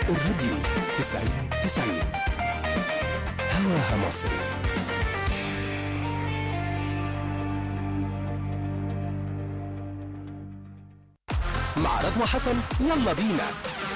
الراديو تسعين تسعين هواها مصري مع رضوى حسن يلا بينا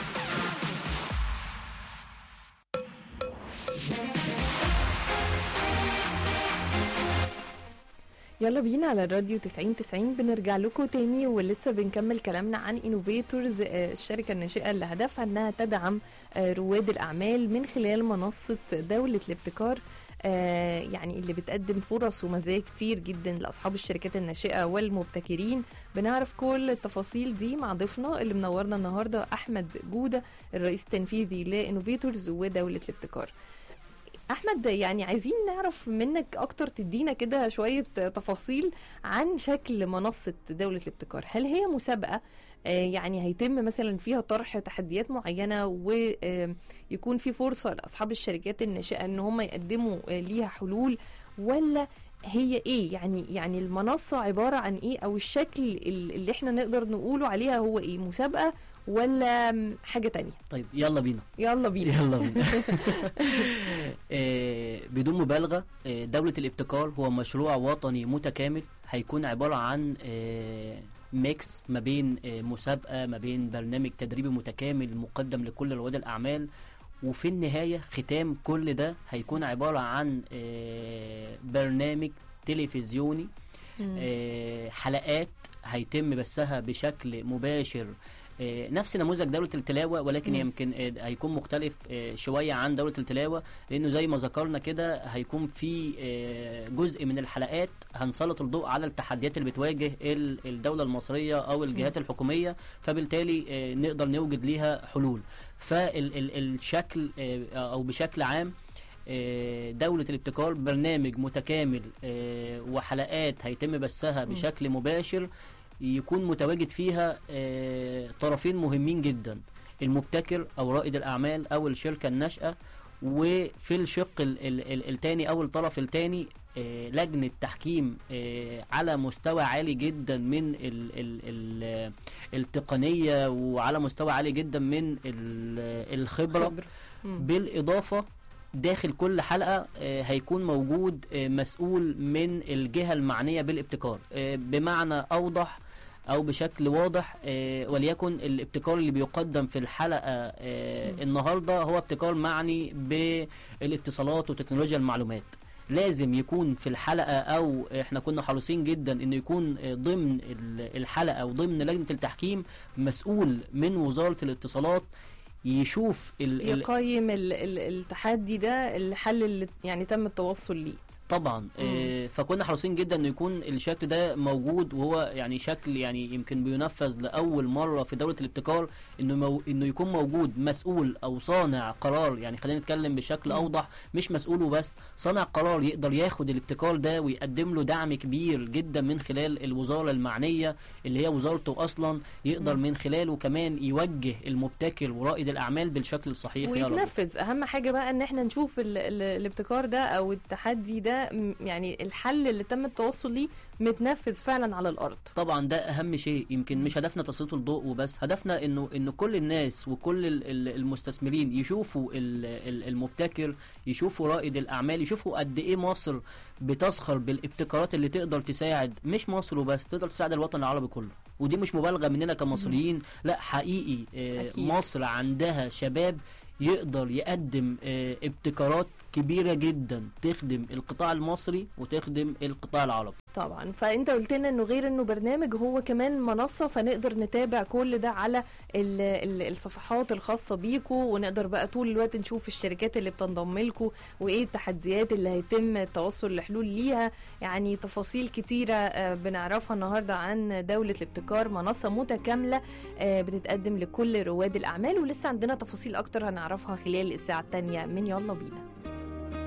يلا بينا على الراديو 90 90 بنرجع لكم تاني ولسه بنكمل كلامنا عن انوفيتورز الشركه الناشئه اللي هدفها انها تدعم آه، رواد الاعمال من خلال منصه دوله الابتكار آه، يعني اللي بتقدم فرص ومزايا كتير جدا لاصحاب الشركات الناشئه والمبتكرين بنعرف كل التفاصيل دي مع ضيفنا اللي منورنا النهارده احمد جوده الرئيس التنفيذي لانوفيتورز ودوله الابتكار احمد يعني عايزين نعرف منك اكتر تدينا كده شويه تفاصيل عن شكل منصه دوله الابتكار هل هي مسابقه آه، يعني هيتم مثلا فيها طرح تحديات معينه ويكون في فرصه لاصحاب الشركات الناشئه ان هم يقدموا آه، ليها حلول ولا هي ايه يعني يعني المنصه عباره عن ايه او الشكل ال- اللي احنا نقدر نقوله عليها هو ايه مسابقه ولا م، حاجه تانية طيب يلا بينا يلا بينا يلا بينا آه، بدون مبالغة آه، دولة الابتكار هو مشروع وطني متكامل هيكون عبارة عن آه، ميكس ما بين آه، مسابقة ما بين برنامج تدريبي متكامل مقدم لكل رواد الأعمال وفي النهاية ختام كل ده هيكون عبارة عن آه، برنامج تلفزيوني مم. آه، حلقات هيتم بثها بشكل مباشر آه، نفس نموذج دولة التلاوة ولكن مم. يمكن آه، هيكون مختلف آه، شوية عن دولة التلاوة لأنه زي ما ذكرنا كده هيكون في آه، جزء من الحلقات هنسلط الضوء على التحديات اللي بتواجه ال- الدولة المصرية أو الجهات الحكومية فبالتالي آه، نقدر نوجد ليها حلول فالشكل أو بشكل عام آه، دولة الابتكار برنامج متكامل آه، وحلقات هيتم بثها مم. بشكل مباشر يكون متواجد فيها آه، طرفين مهمين جدا المبتكر او رائد الاعمال او الشركه الناشئه وفي الشق ال- ال- ال- التاني او الطرف التاني آه، لجنه تحكيم آه، على مستوى عالي جدا من ال ال ال التقنيه وعلى مستوى عالي جدا من ال- الخبره خبر. مم. بالإضافة داخل كل حلقة آه، هيكون موجود آه، مسؤول من الجهة المعنية بالابتكار آه، بمعنى أوضح أو بشكل واضح آه، وليكن الابتكار اللي بيقدم في الحلقة آه، مم. النهاردة هو ابتكار معني بالاتصالات وتكنولوجيا المعلومات لازم يكون في الحلقة أو احنا كنا حريصين جدا إنه يكون آه، ضمن ال- الحلقة وضمن لجنة التحكيم مسؤول من وزارة الاتصالات يشوف ال ال يقيم ال ال التحدي ده الحل اللي يعني تم التوصل ليه طبعا آه فكنا حريصين جدا انه يكون الشكل ده موجود وهو يعني شكل يعني يمكن بينفذ لاول مره في دوله الابتكار انه مو انه يكون موجود مسؤول او صانع قرار يعني خلينا نتكلم بشكل مم. اوضح مش مسؤول وبس صانع قرار يقدر ياخد الابتكار ده ويقدم له دعم كبير جدا من خلال الوزاره المعنيه اللي هي وزارته اصلا يقدر مم. من خلاله كمان يوجه المبتكر ورائد الاعمال بالشكل الصحيح يا رب ويتنفذ اهم حاجه بقى ان احنا نشوف ال ال الابتكار ده او التحدي ده م- يعني الحل اللي تم التوصل ليه متنفذ فعلا على الارض طبعا ده اهم شيء يمكن مش هدفنا تسليط الضوء وبس هدفنا انه انه كل الناس وكل ال- ال- المستثمرين يشوفوا ال- ال- المبتكر يشوفوا رائد الاعمال يشوفوا قد ايه مصر بتسخر بالابتكارات اللي تقدر تساعد مش مصر وبس تقدر تساعد الوطن العربي كله ودي مش مبالغه مننا كمصريين لا حقيقي آه، أكيد. مصر عندها شباب يقدر يقدم آه، ابتكارات كبيره جدا تخدم القطاع المصري وتخدم القطاع العربي طبعا فانت قلت لنا انه غير انه برنامج هو كمان منصه فنقدر نتابع كل ده على ال ال الصفحات الخاصه بيكو ونقدر بقى طول الوقت نشوف الشركات اللي بتنضم لكم وايه التحديات اللي هيتم التوصل لحلول ليها يعني تفاصيل كتيره آه، بنعرفها النهارده عن دوله الابتكار منصه متكامله آه، بتتقدم لكل رواد الاعمال ولسه عندنا تفاصيل اكتر هنعرفها خلال الساعه الثانيه من يلا بينا